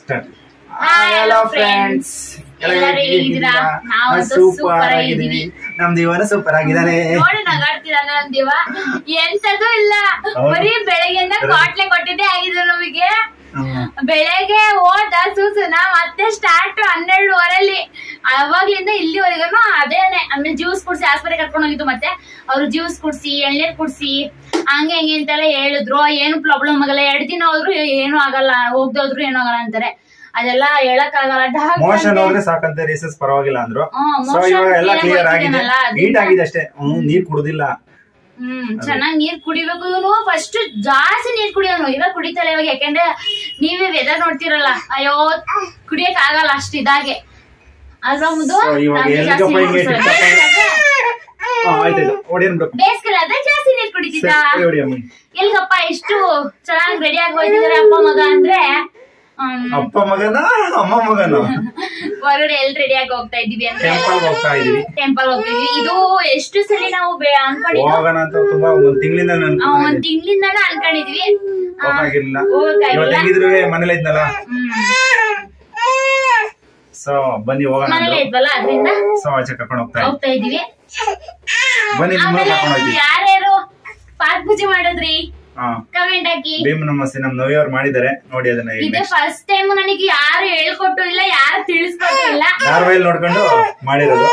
Hi, hello friends. ಎಲ್ಲರೂ ಹೇಗಿದ್ದೀರಾ? ನಾವಂತೂ ಸೂಪರ್ super ಆಗಿದ್ದೀವಿ ನಮ್ ದಿವನ ಸೂಪರ್ ಆಗಿದ್ದಾನೆ ನೋಡಿ ನಗಾಡ್ತೀರ ನನ್ ದಿವ ಎಂತದೂ ಇಲ್ಲ ಹೌದು. ಬರೀ ಬೆಳಗ್ಗೆಯಿಂದ ಕಾಟ್ಲೆ ಕೊಟ್ಟಿದ್ದೆ ಆಗಿದೆ ನಮಗೆ ಹ್ಮ್. ಬೆಳಗ್ಗೆ ಹೋದ ಸೂಸುನ ಮತ್ತೆ ಸ್ಟಾರ್ಟ್ ಹನ್ನೆರಡುವರೆಲ್ಲಿ ಅವಾಗ್ಲಿಂದ ಇಲ್ಲಿವರೆಗೂ ಅದೇನೆ ಆಮೇಲೆ ಜ್ಯೂಸ್ ಕುಡ್ಸಿ ಆಸ್ಪತ್ರೆ ಕರ್ಕೊಂಡು ಹೋಗಿದ್ದು ಮತ್ತೆ ಅವ್ರು ಜ್ಯೂಸ್ ಕುಡ್ಸಿ ಎಳ್ನೀರ್ ಕುಡ್ಸಿ ಹಂಗೆ ಹಿಂಗೆ ಅಂತೆಲ್ಲ ಹೇಳಿದ್ರು ಏನು ಪ್ರಾಬ್ಲಮ್ ಆಗಲ್ಲ ಎರಡ್ ದಿನ ಹೋದ್ರು ಏನು ಆಗಲ್ಲ ಹೋಗ್ದೋದ್ರು ಏನು ಆಗಲ್ಲ ಅಂತಾರೆ ಅದೆಲ್ಲ ಹೇಳಕ್ ಆಗಲ್ಲ ಮೋಷನ್ ಹೋದ್ರೆ ಸಾಕಂತೆ ರೇಸಸ್ ಪರವಾಗಿಲ್ಲ ಅಂದ್ರು ಹ್ಮ್, ಸೊ motion ಇವಾಗ ಎಲ್ಲ clear ಕ್ಲಿಯರ್ ಆಗಿದೆ ಹೋಗ್ತಿದೆನಲ್ಲ, ಅದ್ರಿಂದ- ಹೀಟ್ ಆಗಿದೆ ಅಷ್ಟೇ ಹ್ಮ್ ನೀರ್ ಕುಡುದಿಲ್ಲ ಹ್ಮ್ ಚೆನ್ನಾಗ್ ನೀರ್ ಕುಡಿಬೇಕು ಫಸ್ಟ್ ಜಾಸ್ತಿ ನೀರ್ ಕುಡಿಯೋನು ಇವಾಗ ಕುಡಿತಲ್ಲ ಇವಾಗ ಯಾಕಂದ್ರೆ ನೀವೇ ವೆದರ್ ನೋಡ್ತಿರಲ್ಲ ಅಯ್ಯೋ ಕುಡಿಯಕ್ ಆಗಲ್ಲ ಅಷ್ಟ್ ಇದಾಗೆ ಅಲ್ವಾ ಮುದ್ದು So, ಇವಾಗ ನಮ್ಗೆ ಎಲ್ಲಿಗೆ ಜಾಸ್ತಿ ಹೋಗಿ ನೀರ್ ಟಿಕ್ ಕುಡ್ಸೋದು. ಹಾ, ಆಯ್ತಾಯ್ತು ಹೊಡಿಯನ್ ಬಿಡು ಬೇಸಿಗೆಲ್ಲ ಅದೇ ಜಾಸ್ತಿ ನೀರ್ ಕುಡಿತಿದ್ದ ಸರಿ, ಹೊಡಿ ಅಮ್ಮ. ಎಲ್ಗಪ್ಪ ಎಷ್ಟು ಚೆನ್ನಾಗ್ ರೆಡಿ ಆಗಿ ಹೋಯ್ತಿದಾರೆ ಅಪ್ಪ ಮಗ ಅಂದ್ರೆ ಹ್ಮ್, ಅಪ್ಪ ಮಗನ ಅಮ್ಮ ಮಗನ ಹೊರಗಡೆ ಎಲ್ ರೆಡಿ ಆಗಿ ಹೋಗ್ತಾ ಇದೀವಿ ಅಂದ್ರೆ ಟೆಂಪಲ್ ಹೋಗ್ತಾ ಇದೀವಿ ಟೆಂಪಲ್ ಹೋಗ್ತಿದ್ವಿ ಇದು ಎಷ್ಟು ಸರಿ ನಾವು ಬೆ- ಅನ್ಕೊಂಡಿದ್ವಿ ಹೋಗೋಣ ಅಂತ ತುಂಬಾ ಒಂದ್ ತಿಂಗಳಿಂದ ನನ್ ಆ, ಒಂದ್ ತಿಂಗಳಿಂದಾನ ಅನ್ಕೊಂಡಿದ್ವಿ ಆ, ಹೋಗಾಗಿರ್ಲಿಲ್ಲ ಹೋಗಕ್ಕಾಗಿಲ್ಲ. ಇವತ್ತು ಹೆಂಗಿದ್ರು ಮನೇಲಿ ಇದ್ನಲ್ಲ ಹ್ಮ್ ಸೊ ಬನ್ನಿ ಹೋಗೋಣ ಮನೇಲೆ ಇದ್ವಲ್ಲ ಅದ್ರಿಂದ ಸೊ ಆಚೆ ಕರ್ಕೊಂಡು ಹೋಗ್ತಾ ಇದ್ವಿ ಹೋಗ್ತಾ ಇದೀವಿ ಬನ್ನಿ ನಿಮ್ಮ ಆಮೇಲೆ ಕರ್ಕೊಂಡು ಹೋಗ್ತೀವಿ ಯಾರ್ಯಾರು ಪಾತ್ ಪೂಜೆ ಮಾಡಿದ್ರಿ ಹಾ ಕಮೆಂಟ್ ಹಾಕಿ ಭೀಮ್ ನಮಸ್ತೆ ನಮ್ ನವಿಯವ್ರು ಮಾಡಿದ್ದಾರೆ ನೋಡಿ ಅದನ್ನ ಇದು ಫಸ್ಟ್ ಟೈಮ್ ನನಗೆ ಯಾರು ಹೇಳ್ಕೊಟ್ಟು ಇಲ್ಲ ಯಾರು ತಿಳಿಸ್ಕೊಟ್ಟು ಇಲ್ಲ ಧಾರಾವಾಹಿ ನೋಡ್ಕೊಂಡು ಮಾಡಿರೋದು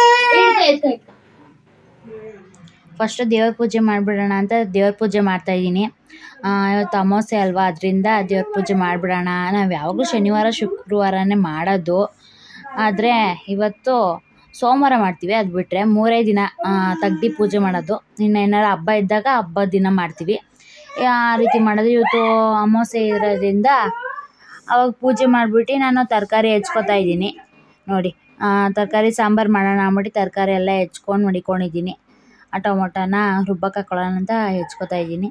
ಫಸ್ಟ್ ದೇವ್ರ ಪೂಜೆ ಮಾಡ್ಬಿಡೋಣ ಅಂತ ದೇವ್ರ ಪೂಜೆ ಮಾಡ್ತಾ ಇದ್ದೀನಿ ಇವತ್ತು ಅಮಾವಾಸ್ಯೆ ಅಲ್ವಾ ಅದರಿಂದ ದೇವ್ರ ಪೂಜೆ ಮಾಡಿಬಿಡೋಣ ನಾವು ಯಾವಾಗಲೂ ಶನಿವಾರ ಶುಕ್ರವಾರನೇ ಮಾಡೋದು ಆದರೆ ಇವತ್ತು ಸೋಮವಾರ ಮಾಡ್ತೀವಿ ಅದು ಬಿಟ್ಟರೆ ಮೂರೇ ದಿನ ತಗ್ದಿ ಪೂಜೆ ಮಾಡೋದು ಇನ್ನು ಏನಾರು ಹಬ್ಬ ಇದ್ದಾಗ ಹಬ್ಬದ ದಿನ ಮಾಡ್ತೀವಿ ಆ ರೀತಿ ಮಾಡೋದು ಇವತ್ತು ಅಮಾವಾಸ್ಯೆ ಇರೋದ್ರಿಂದ ಅವಾಗ ಪೂಜೆ ಮಾಡಿಬಿಟ್ಟು ನಾನು ತರಕಾರಿ ಹೆಚ್ಕೊತಾ ಇದ್ದೀನಿ ನೋಡಿ ತರಕಾರಿ ಸಾಂಬಾರು ಮಾಡೋಣ ಅಂದ್ಬಿಟ್ಟು ತರಕಾರಿ ಎಲ್ಲ ಹೆಚ್ಕೊಂಡು ಮಡಿಕೊಂಡಿದ್ದೀನಿ ಆ ಟೊಮೊಟೊನ ರುಬ್ಬಕ್ಕೆ ಹಾಕೊಳ್ಳೋಣ ಅಂತ ಹೆಚ್ಕೊತಾ ಇದ್ದೀನಿ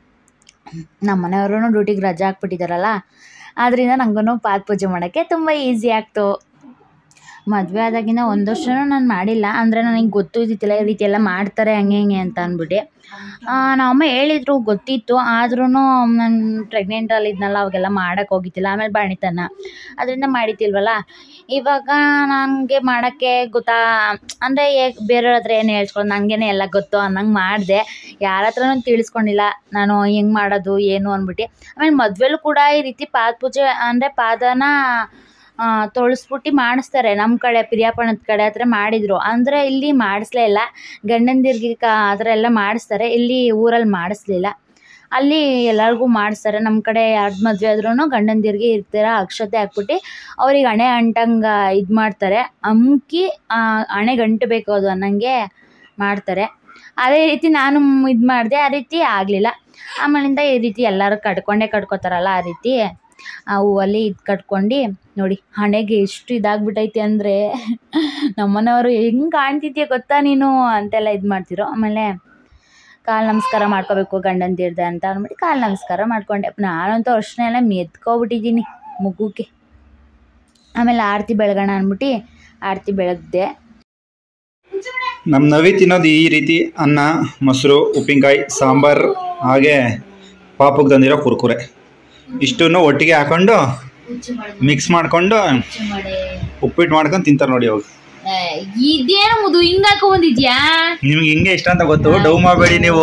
ನಮ್ಮ ಮನೆಯವರು ಡ್ಯೂಟಿಗೆ ರಜೆ ಹಾಕ್ಬಿಟ್ಟಿದ್ದಾರಲ್ಲ ಆದ್ದರಿಂದ ನನಗೂ ಪಾದ ಪೂಜೆ ಮಾಡೋಕ್ಕೆ ತುಂಬ ಈಸಿ ಆಗ್ತು ಮದುವೆ ಆದಾಗಿಂದ ಒಂದು ವರ್ಷನೂ ನಾನು ಮಾಡಿಲ್ಲ ಅಂದರೆ ನನಗೆ ಗೊತ್ತು ಇದ್ದಿತ್ತಿಲ್ಲ ಈ ರೀತಿ ಎಲ್ಲ ಮಾಡ್ತಾರೆ ಹಂಗೆ ಹಿಂಗೆ ಅಂತ ಅಂದ್ಬಿಟ್ಟು ನಮ್ಮಮ್ಮ ಹೇಳಿದ್ರು ಗೊತ್ತಿತ್ತು ಆದ್ರೂ ನಾನು ಪ್ರೆಗ್ನೆಂಟಲ್ಲಿ ಇದ್ನಲ್ಲ ಅವಾಗೆಲ್ಲ ಮಾಡೋಕ್ಕೆ ಹೋಗಿದ್ದಿಲ್ಲ ಆಮೇಲೆ ಬಾಣಿತನ ಅದರಿಂದ ಮಾಡಿದ್ದಿಲ್ವಲ್ಲ ಇವಾಗ ನನಗೆ ಮಾಡೋಕ್ಕೆ ಗೊತ್ತಾ ಅಂದರೆ ಬೇರೆಯವ್ರ ಹತ್ರ ಏನು ಹೇಳ್ಸ್ಕೊಂಡು ನನಗೇನೆ ಎಲ್ಲ ಗೊತ್ತು ಅನ್ನಂಗೆ ಮಾಡಿದೆ ಯಾರ ಹತ್ರನೂ ತಿಳಿಸ್ಕೊಂಡಿಲ್ಲ ನಾನು ಹೆಂಗೆ ಮಾಡೋದು ಏನು ಅಂದ್ಬಿಟ್ಟು ಆಮೇಲೆ ಮದುವೆಲೂ ಕೂಡ ಈ ರೀತಿ ಪಾದ ಪೂಜೆ ಅಂದರೆ ಪಾದನ ತೊಳಸ್ಬಿಟ್ಟು ಮಾಡಿಸ್ತಾರೆ ನಮ್ಮ ಕಡೆ ಪಿರಿಯಾಪಣದ ಕಡೆ ಹತ್ರ ಮಾಡಿದರು ಅಂದರೆ ಇಲ್ಲಿ ಮಾಡಿಸ್ಲೇ ಇಲ್ಲ ಗಂಡಂದಿರ್ಗೆ ಕ ಆ ಥರ ಎಲ್ಲ ಮಾಡಿಸ್ತಾರೆ ಇಲ್ಲಿ ಊರಲ್ಲಿ ಮಾಡಿಸ್ಲಿಲ್ಲ ಅಲ್ಲಿ ಎಲ್ಲರಿಗೂ ಮಾಡಿಸ್ತಾರೆ ನಮ್ಮ ಕಡೆ ಯಾರ್ದು ಮದುವೆ ಆದ್ರೂ ಗಂಡಂದಿರ್ಗೆ ಇರ್ತೀರ ಅಕ್ಷತೆ ಹಾಕ್ಬಿಟ್ಟು ಅವ್ರಿಗೆ ಹಣೆ ಅಂಟಂಗೆ ಇದು ಮಾಡ್ತಾರೆ ಅಮ್ಕಿ ಹಣೆ ಗಂಟಬೇಕು ಅದು ಅನ್ನಂಗೆ ಮಾಡ್ತಾರೆ ಅದೇ ರೀತಿ ನಾನು ಇದು ಮಾಡಿದೆ ಆ ರೀತಿ ಆಗಲಿಲ್ಲ ಆಮೇಲಿಂದ ಈ ರೀತಿ ಎಲ್ಲರೂ ಕಟ್ಕೊಂಡೇ ಕಟ್ಕೋತಾರಲ್ಲ ಆ ರೀತಿ ಆ ಹೂವಲ್ಲಿ ಇದು ಕಟ್ಕೊಂಡು ನೋಡಿ ಹಣೆಗೆ ಎಷ್ಟು ಇದಾಗ್ಬಿಟ್ಟೈತೆ ಅಂದರೆ ನಮ್ಮನೆಯವರು ಹೆಂಗೆ ಕಾಣ್ತಿದ್ಯಾ ಗೊತ್ತಾ ನೀನು ಅಂತೆಲ್ಲ ಇದು ಮಾಡ್ತಿರೋ ಆಮೇಲೆ ಕಾಲು ನಮಸ್ಕಾರ ಮಾಡ್ಕೋಬೇಕು ಗಂಡಂದಿರ್ದೆ ಅಂತ ಅಂದ್ಬಿಟ್ಟು ಕಾಲು ನಮಸ್ಕಾರ ಮಾಡ್ಕೊಂಡೆ ನಾನಂತೂ ಅರ್ಶಿನ ಎಲ್ಲ ಮೆತ್ಕೊಬಿಟ್ಟಿದ್ದೀನಿ ಮುಗುಕ್ಕೆ ಆಮೇಲೆ ಆರತಿ ಬೆಳಗೋಣ ಅಂದ್ಬಿಟ್ಟು ಆರತಿ ಬೆಳಗ್ದೆ ನಮ್ ನವಿ ತಿನ್ನೋದು ಈ ರೀತಿ ಅನ್ನ ಮೊಸರು ಉಪ್ಪಿನಕಾಯಿ ಸಾಂಬಾರ್ ಹಾಗೆ ಪಾಪಕ್ಕೆ ತಂದಿರೋ ಕುರ್ಕುರೆ ಇಷ್ಟನ್ನು ಒಟ್ಟಿಗೆ ಹಾಕೊಂಡು ಮಿಕ್ಸ್ ಮಾಡ್ಕೊಂಡು ಉಪ್ಪಿಟ್ಟು ಮಾಡ್ಕೊಂಡು ತಿಂತಾರೆ ನೋಡಿ ಅವಾಗ ಇದೇನು ಮುದು ಹಿಂಗಾಕ ಬಂದಿದ್ಯಾ ನಿಮ್ಗೆ ಹಿಂಗೆ ಇಷ್ಟ ಅಂತ ಗೊತ್ತು ಡವ್ ಮಾಡಬೇಡಿ ನೀವು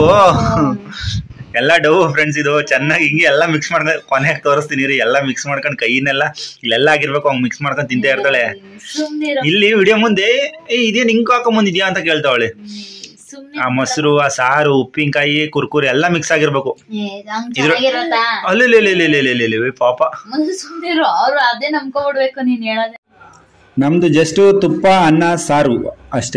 ಎಲ್ಲ ಡವ್ ಫ್ರೆಂಡ್ಸ್ ಇದು ಚೆನ್ನಾಗಿ ಹಿಂಗೆ ಎಲ್ಲ ಮಿಕ್ಸ್ ಮಾಡ್ಕೊಂಡು ಕೊನೆಗೆ ತೋರಿಸ್ತೀನಿ ರೀ ಎಲ್ಲ ಮಿಕ್ಸ್ ಮಾಡ್ಕೊಂಡು ಕೈನೆಲ್ಲ ಇಲ್ಲೆಲ್ಲ ಆಗಿರ್ಬೇಕು ಅವ್ನು ಮಿಕ್ಸ್ ಮಾಡ್ಕೊಂಡು ತಿಂತಾ ಇರ್ತಾಳೆ ಸುಮ್ನಿರು ಇಲ್ಲಿ ವಿಡಿಯೋ ಮುಂದೆ ಏ ಇದೇನು ಹಿಂಗ್ ಹಾಕೊಂಡ್ ಬಂದಿದ್ಯಾ ಅಂತ ಕೇಳ್ತಾವಳೆ ಸುಮ್ನೆ ಆ ಮೊಸರು ಆ ಸಾರು ಉಪ್ಪಿನಕಾಯಿ ಕುರ್ಕುರಿ ಎಲ್ಲ ಮಿಕ್ಸ್ ಆಗಿರ್ಬೇಕು ಹಂಗ್ ಇದ್ರ- ಚೆನ್ನಾಗಿರತ್ತಾ ಅಲ್ಲಿ ಪಾಪ ಮುಂದೆ ಸುಮ್ನಿರು ಅವ್ರು ಅದೇ ನಂಬ್ಕೊಬಿಡ್ಬೇಕು ನೀನ್ ಹೇಳೋದೇ ನಮ್ದು ಜಸ್ಟ್ ತುಪ್ಪ ಅನ್ನ ಸಾರು ಅಷ್ಟೇ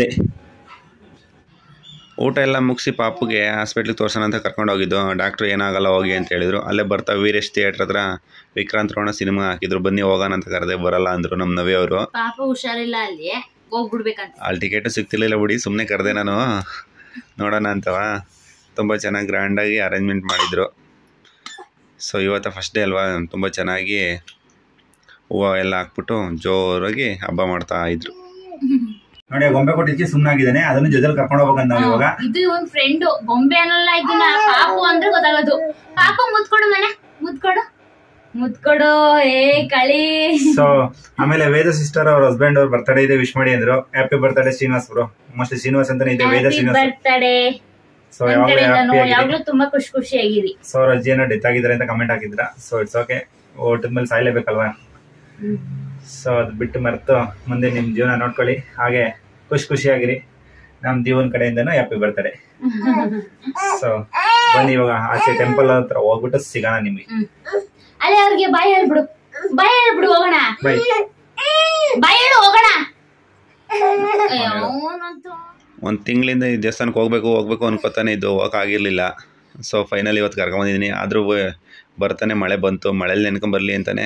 ಊಟ ಎಲ್ಲ ಮುಗಿಸಿ ಪಾಪುಗೆ ಹಾಸ್ಪಿಟ್ಲಿಗೆ ತೋರ್ಸೋಣ ಅಂತ ಕರ್ಕೊಂಡು ಹೋಗಿದ್ದು ಡಾಕ್ಟ್ರು ಏನಾಗಲ್ಲ ಹೋಗಿ ಅಂತ ಹೇಳಿದ್ರು ಅಲ್ಲೇ ಬರ್ತಾ ವೀರೇಶ್ ಥಿಯೇಟ್ರ್ ಹತ್ರ ವಿಕ್ರಾಂತ್ ರೋಣ ಸಿನಿಮಾ ಹಾಕಿದ್ರು ಬನ್ನಿ ಹೋಗೋಣ ಅಂತ ಕರೆದೆ ಬರಲ್ಲ ಅಂದ್ರು ನಮ್ಮ ನವಿ ಅವರು ಪಾಪ ಹುಷಾರಿಲ್ಲ ಅಲ್ಲಿ ಹೋಗ್ಬಿಡ್ಬೇಕಂತ ಅಲ್ಲಿ ಟಿಕೆಟು ಸಿಗ್ತಿರ್ಲಿಲ್ಲ ಬಿಡಿ ಸುಮ್ಮನೆ ಕರೆದೆ ನಾನು ನೋಡೋಣ ಅಂತವ ತುಂಬ ಚೆನ್ನಾಗಿ ಗ್ರ್ಯಾಂಡಾಗಿ ಅರೇಂಜ್ಮೆಂಟ್ ಮಾಡಿದರು ಸೊ ಇವತ್ತು ಫಸ್ಟ್ ಡೇ ಅಲ್ವಾ ತುಂಬ ಚೆನ್ನಾಗಿ ಹೂವು ಎಲ್ಲ ಹಾಕ್ಬಿಟ್ಟು ಜೋರಾಗಿ ಹಬ್ಬ ಮಾಡ್ತಾ ಇದ್ರು ನೋಡಿ ಗೊಂಬೆ ಕೊಟ್ಟಿದ್ದಕ್ಕೆ ಸುಮ್ಮನಾಗಿದ್ದಾನೆ ಅದನ್ನು ಜೊತೆಲಿ ಕರ್ಕೊಂಡು ಹೋಗ್ಬೇಕಂತ ನಾವು ಇವಾಗ ಇದು ಒಂದ್ ಫ್ರೆಂಡ್ ಗೊಂಬೆ ಅನ್ನಲ್ಲ ಇದನ್ನ ಪಾಪು ಅಂದ್ರೆ ಗೊತ್ತಾಗೋದು ಪಾಪ ಮುತ್ಕೊಡು ಮನೆ ಮುತ್ಕೊಡು ಮುತ್ಕೊಡು ಏ ಕಳಿ ಸೊ ಆಮೇಲೆ ವೇದ ಸಿಸ್ಟರ್ ಅವ್ರ ಹಸ್ಬೆಂಡ್ ಅವ್ರ ಬರ್ತಡೇ ಇದೆ ವಿಶ್ ಮಾಡಿ ಅಂದ್ರು happy birthday Srinivas bro mostly Srinivas ಅಂತಾನೆ ಇದೆ Veda happy Srinivas birthday so ನನ್ ಯಾವಾಗಲೂ ಕಡೆಯಿಂದನೂ ಹ್ಯಾಪಿ ಆಗಿದೆ ಯಾವಾಗ್ಲೂ ತುಂಬಾ ಖುಷಿ ಖುಷಿಯಾಗಿರಿ ಸೊ ಅವ್ರ ಅಜ್ಜಿಯನ್ನ ಡೆತ್ ಆಗಿದ್ದಾರೆ ಅಂತ ಕಮೆಂಟ್ ಹಾಕಿದ್ರ ಸೊ ಇಟ್ಸ್ ಓಕೆ ಓಟದ ಮೇಲೆ ಸಾಯ್ಲೇಬೇಕಲ್ವಾ ಸೊ ಅದು ಬಿಟ್ಟು ಮರೆತು ಮುಂದೆ ನಿಮ್ ಜೀವನ ನೋಡ್ಕೊಳ್ಳಿ ಹಾಗೆ ಖುಷಿ ಖುಷಿಯಾಗಿರಿ ನಮ್ ಜೀವನ ಕಡೆಯಿಂದನೂ ಹ್ಯಾಪಿ ಬರ್ತಡೇ ಸೊ ಬನ್ನಿ ಇವಾಗ ಆಚೆ ಟೆಂಪಲ್ ಹತ್ರ ಹೋಗ್ಬಿಟ್ಟು ಸಿಗೋಣ ನಿಮ್ಗೆ ಹ್ಮ್. ಅಲ್ಲೇ ಅವ್ರಿಗೆ ಬಾಯ್ ಹೇಳ್ಬಿಡು ಬಾಯ್ ಹೇಳ್ಬಿಡು ಹೋಗೋಣ ಬೈ ಬಾಯ್ ಹೇಳು ಹೋಗೋಣ ಅಯ್ಯೋ, ಅವ್ನಂತೂ. ಒಂದು ತಿಂಗಳಿಂದ ಈ ದೇವಸ್ಥಾನಕ್ಕೆ ಹೋಗ್ಬೇಕು ಹೋಗ್ಬೇಕು ಅನ್ಕೋತಾನೆ ಇದ್ದು ಹೋಗೋಕ್ಕಾಗಿರಲಿಲ್ಲ ಸೊ ಫೈನಲ್ ಇವತ್ತು ಕರ್ಕೊಂಬಂದಿದ್ದೀನಿ ಆದರೂ ಬರ್ತಾನೆ ಮಳೆ ಬಂತು ಮಳೇಲಿ ನೆನ್ಕೊಂಬರ್ಲಿ ಅಂತಾನೆ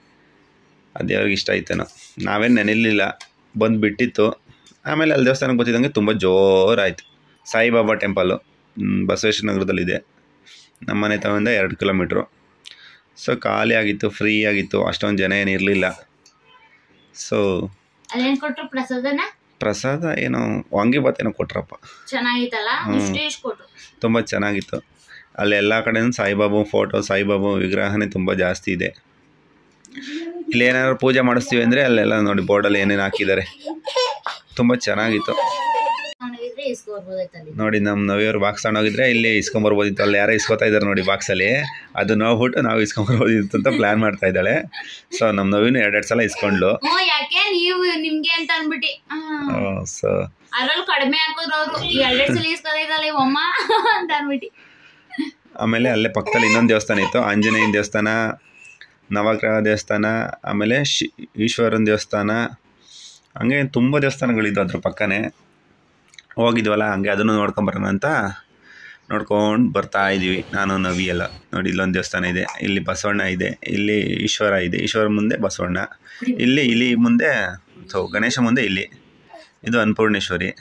ಆ ದೇವ್ರಿಗೆ ಇಷ್ಟ ಆಯ್ತೇನೋ ನಾವೇನು ನೆನೆಯಲಿಲ್ಲ ಬಂದು ಬಿಟ್ಟಿತ್ತು ಆಮೇಲೆ ಅಲ್ಲಿ ದೇವಸ್ಥಾನಕ್ಕೆ ಬರ್ತಿದ್ದಂಗೆ ತುಂಬ ಜೋರಾಯಿತು ಸಾಯಿಬಾಬಾ ಟೆಂಪಲ್ಲು ಹ್ಮ್, ಬಸವೇಶ್ವರ ನಗರದಲ್ಲಿದೆ ನಮ್ಮ ಮನೆ ತಗೊಂಡ ಎರಡು ಕಿಲೋಮೀಟ್ರು ಸೊ ಖಾಲಿ ಆಗಿತ್ತು ಫ್ರೀ ಆಗಿತ್ತು ಅಷ್ಟೊಂದು ಜನ ಏನು ಇರಲಿಲ್ಲ ಸೊ ಅಲ್ಲೇನ್ ಕೊಟ್ರು ಪ್ರಸಾದನ ಪ್ರಸಾದ ಏನೋ ವಾಂಗಿಬಾತ್ ಏನೋ ಕೊಟ್ರಪ್ಪ ಚೆನ್ನಾಗಿತ್ತಲ್ಲ ಹ್ಮ್. ಇಷ್ಟು ಇಷ್ಟು ಕೊಟ್ರು ತುಂಬ ಚೆನ್ನಾಗಿತ್ತು ಅಲ್ಲಿ ಎಲ್ಲ ಕಡೆನೂ ಸಾಯಿಬಾಬು ಫೋಟೋ ಸಾಯಿಬಾಬು ವಿಗ್ರಹನೇ ತುಂಬ ಜಾಸ್ತಿ ಇದೆ ಇಲ್ಲಿ ಏನಾದ್ರು ಪೂಜೆ ಮಾಡಿಸ್ತೀವಿ ಅಂದರೆ ಅಲ್ಲೆಲ್ಲ ನೋಡಿ ಬೋರ್ಡಲ್ಲಿ ಏನೇನು ಹಾಕಿದ್ದಾರೆ ತುಂಬ ಚೆನ್ನಾಗಿತ್ತು ನನಗಿದ್ರೆ ಇಸ್ಕೊಬೋದಾಯ್ತು ಅಲ್ಲಿ ನೋಡಿ ನಮ್ಮ ನವಿಯವ್ರು ಬಾಕ್ಸ್ ತಗೊಂಡೋಗಿದ್ರೆ ಇಲ್ಲಿ ಇಸ್ಕೊಂಬರ್ಬೋದಿತ್ತು ಅಲ್ಲಿ ಯಾರೋ ಇಸ್ಕೊತಾ ಇದ್ದಾರೆ ನೋಡಿ ಬಾಕ್ಸಲ್ಲಿ ಅದು ನೋಡ್ಬಿಟ್ಟು ನಾವು ಇಸ್ಕೊಂಬರ್ಬೋದಿತ್ತು ಅಂತ ಪ್ಲ್ಯಾನ್ ಮಾಡ್ತಾ ಇದ್ದಾಳೆ ಸೊ ನಮ್ಮ ನವಿನು ಎರಡೆರಡು ಸಲ ಇಸ್ಕೊಂಡ್ಲು ಹ್ಞೂ ಯಾಕೆ ನೀವು ನಿಮ್ಗೆ ಅಂತ ಅನ್ಬಿಟ್ಟಿ ಹ್ಮ್. ಸೊ ಅದ್ರಲ್ಲಿ ಕಡಿಮೆ ಹಾಕಿದ್ರು ಅವ್ರು ಎರಡೆರಡು ಸಲ ಇಸ್ಕೊದೈತಲ್ಲ ಇವಮ್ಮ ಅಂತ ಅನ್ಬಿಟ್ಟಿ ಆಮೇಲೆ ಅಲ್ಲೇ ಪಕ್ಕದಲ್ಲಿ ಇನ್ನೊಂದು ದೇವಸ್ಥಾನ ಇತ್ತು ಆಂಜನೇಯನ ದೇವಸ್ಥಾನ ನವಗ್ರಹ ದೇವಸ್ಥಾನ ಆಮೇಲೆ ಶಿ ಈಶ್ವರನ ದೇವಸ್ಥಾನ ಹಂಗೆ ತುಂಬ ದೇವಸ್ಥಾನಗಳಿದ್ದು ಅದ್ರ ಪಕ್ಕನೇ ಹೋಗಿದ್ವಲ್ಲ ಹಂಗೆ ಅದನ್ನು ನೋಡ್ಕೊಂಬರೋಣ ಅಂತ ನೋಡ್ಕೊಂಡು ಬರ್ತಾ ಇದ್ದೀವಿ ನಾನು ನವಿ ಎಲ್ಲ ನೋಡಿ ಇಲ್ಲೊಂದು ದೇವಸ್ಥಾನ ಇದೆ ಇಲ್ಲಿ ಬಸವಣ್ಣ ಇದೆ ಇಲ್ಲಿ ಈಶ್ವರ ಇದೆ ಈಶ್ವರ ಮುಂದೆ ಬಸವಣ್ಣ ಇಲ್ಲಿ ಇಲ್ಲಿ ಮುಂದೆ ಸೊ ಗಣೇಶ ಮುಂದೆ ಇಲ್ಲಿ ಇದು ಅನ್ನಪೂರ್ಣೇಶ್ವರಿ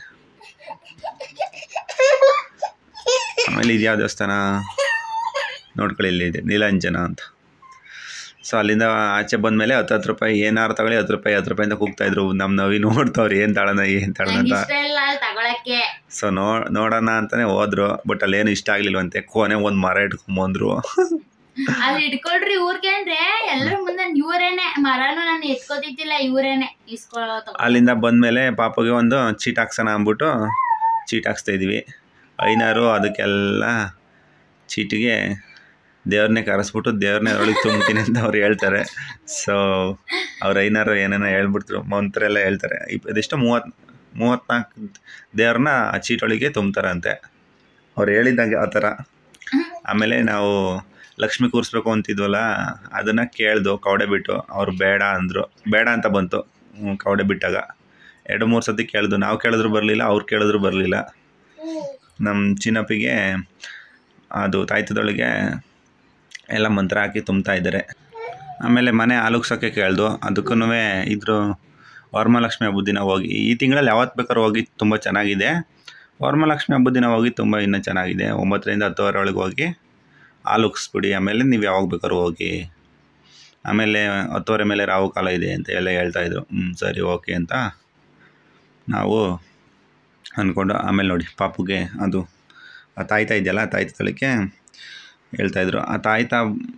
ಆಮೇಲೆ ಇದು ಯಾವ ದೇವಸ್ಥಾನ ನೋಡ್ಕೊಳ್ಳಿ ಇಲ್ಲಿ ಇದೆ ನೀಲಾಂಜನ ಅಂತ ಸೊ ಅಲ್ಲಿಂದ ಆಚೆ ಬಂದಮೇಲೆ ಹತ್ತು ಹತ್ತು ರೂಪಾಯಿ ಏನಾರು ತಗೊಳ್ಳಿ ಹತ್ತು ರೂಪಾಯಿ ಹತ್ತು ರೂಪಾಯಿ ಅಂತ ಕೂಗ್ತಾ ಇದ್ರು ನಮ್ಮ ನವಿ ನೋಡ್ತಾವ್ರಿ ಏನು ತಾಳನ ಏನು ತಾಳನ ನಂಗೆ ಅಂತ ಇಷ್ಟ ಇಲ್ಲ ಅಲ್ಲಿ ತಗೊಳಕ್ಕೆ ಸೊ ನೋ ನೋಡೋಣ ಅಂತಾನೆ ಹೋದ್ರು ಬಟ್ ಅಲ್ಲೇನು ಇಷ್ಟ ಆಗ್ಲಿಲ್ವಂತೆ ಕೊನೆ ಒಂದು ಮರ ಇಟ್ಕೊಂಬಂದ್ರು ಅಲ್ಲಿ ಇಟ್ಕೊಳ್ರಿ ಊರ್ಗೆ ಅಂದ್ರೆ ಎಲ್ಲರ ಮುಂದೆ ಇವ್ರೇನೆ ಮರನು ನಾನು ಎತ್ಕೋತಿದ್ದಿಲ್ಲ ಇವ್ರೇನೆ ಇಸ್ಕೊಳ್ಳೋ ತಗೊ- ಅಲ್ಲಿಂದ ಬಂದಮೇಲೆ ಪಾಪಗೆ ಒಂದು ಚೀಟ್ ಹಾಕ್ಸೋಣ ಅಂದ್ಬಿಟ್ಟು ಚೀಟ್ ಹಾಕ್ಸ್ತಾ ಇದ್ವಿ ಐನಾರು ಅದಕ್ಕೆಲ್ಲ ಚೀಟಿಗೆ ದೇವ್ರನ್ನೇ ಕರೆಸ್ಬಿಟ್ಟು ದೇವ್ರನ್ನೇ ಒಳಗೆ ತುಂಬ್ತೀನಿ ಅಂತ ಅವ್ರು ಹೇಳ್ತಾರೆ ಸೊ ಅವ್ರು ಐನಾರು ಏನೇನೋ ಹೇಳ್ಬಿಡ್ತಾರೆ ಮಂತ್ರ ಎಲ್ಲ ಹೇಳ್ತಾರೆ ಇಪ್ ಇದೆಷ್ಟು ಮೂವತ್ತು ಮೂವತ್ತ್ನಾಲ್ಕು ದೇವ್ರನ್ನ ಆ ಚೀಟೊಳಗೆ ತುಂಬ್ತಾರಂತೆ ಅವ್ರು ಹೇಳಿದಂಗೆ ಆ ಥರ ಆಮೇಲೆ ನಾವು ಲಕ್ಷ್ಮಿ ಕೂರಿಸ್ಬೇಕು ಅಂತಿದ್ವಲ್ಲ ಅದನ್ನು ಕೇಳ್ದು ಕವಡೆ ಬಿಟ್ಟು ಅವ್ರು ಬೇಡ ಅಂದರು ಬೇಡ ಅಂತ ಬಂತು ಹ್ಮ್, ಕವಡೆ ಬಿಟ್ಟಾಗ ಎರಡು ಮೂರು ಸತಿ ಕೇಳಿದ್ರು ನಾವು ಕೇಳಿದ್ರು ಬರಲಿಲ್ಲ ಅವ್ರು ಕೇಳಿದ್ರು ಬರಲಿಲ್ಲ ನಮ್ಮ ಚಿನ್ನಪ್ಪಿಗೆ ಅದು ತಾಯ್ತದೊಳಗೆ ಎಲ್ಲ ಮಂತ್ರ ಹಾಕಿ ತುಂಬ್ತಾ ಇದ್ದಾರೆ ಆಮೇಲೆ ಮನೆ ಆಲುಗ್ಸೋಕ್ಕೆ ಕೇಳ್ದು ಅದಕ್ಕೂ ಇದ್ರ ವರಮಹಾಲಕ್ಷ್ಮಿ ಹಬ್ಬದ ದಿನ ಹೋಗಿ ಈ ತಿಂಗಳಲ್ಲಿ ಯಾವತ್ತು ಬೇಕಾದ್ರೂ ಹೋಗಿ ತುಂಬ ಚೆನ್ನಾಗಿದೆ ವರಮಹಾಲಕ್ಷ್ಮಿ ಹಬ್ಬದ ದಿನ ಹೋಗಿ ತುಂಬ ಇನ್ನೂ ಚೆನ್ನಾಗಿದೆ ಒಂಬತ್ತರಿಂದ ಹತ್ತುವರೆ ಒಳಗೆ ಹೋಗಿ ಆಲುಗ್ಸ್ಬಿಡಿ ಆಮೇಲೆ ನೀವು ಯಾವಾಗ ಬೇಕಾದ್ರೂ ಹೋಗಿ ಆಮೇಲೆ ಹತ್ತುವರೆ ಮೇಲೆ ರಾವು ಕಾಲ ಇದೆ ಅಂತ ಎಲ್ಲ ಹೇಳ್ತಾಯಿದ್ರು ಹ್ಞೂ ಸರಿ ಓಕೆ ಅಂತ ನಾವು ಅಂದ್ಕೊಂಡು ಆಮೇಲೆ ನೋಡಿ ಪಾಪುಗೆ ಅದು ಆ ತಾಯ್ತಾ ಇದೆಯಲ್ಲ ಆ ತಾಯ್ತಳಿಕೆ ಹೇಳ್ತಾಯಿದ್ರು ಆ ತಾಯ್ತ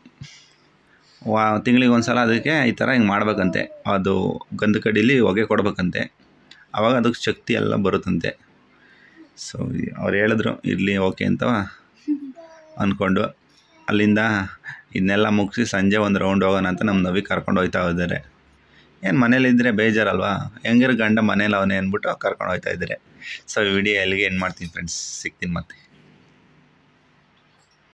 ವಾ ತಿಂಗಳಿಗೆ ಒಂದು ಸಲ ಅದಕ್ಕೆ ಈ ಥರ ಹಿಂಗೆ ಮಾಡ್ಬೇಕಂತೆ ಅದು ಗಂಧ ಕಡೀಲಿ ಹೊಗೆ ಕೊಡ್ಬೇಕಂತೆ ಆವಾಗ ಅದಕ್ಕೆ ಶಕ್ತಿ ಎಲ್ಲ ಬರುತ್ತಂತೆ ಸೊ ಅವ್ರು ಹೇಳಿದ್ರು ಇರಲಿ ಓಕೆ ಅಂತ ಅಂದ್ಕೊಂಡು ಅಲ್ಲಿಂದ ಇದನ್ನೆಲ್ಲ ಮುಗಿಸಿ ಸಂಜೆ ಒಂದು ರೌಂಡ್ ಹೋಗೋಣ ಅಂತ ನಮ್ಮ ನವಿ ಕರ್ಕೊಂಡು ಹೋಗ್ತಾ ಇದ್ದಾರೆ ಏನು ಮನೇಲಿದ್ದರೆ ಬೇಜಾರಲ್ವಾ ಹೆಂಗಿರೋ ಗಂಡ ಮನೇಲಿ ಅವನೇ ಅಂದ್ಬಿಟ್ಟು ಕರ್ಕೊಂಡು ಹೋಗ್ತಾ ಇದ್ದಾರೆ ಸೊ ಈ ವಿಡಿಯೋ ಎಲ್ಲಿಗೆ ಏನು ಮಾಡ್ತೀನಿ ಫ್ರೆಂಡ್ಸ್ ಸಿಗ್ತೀನಿ ಮತ್ತೆ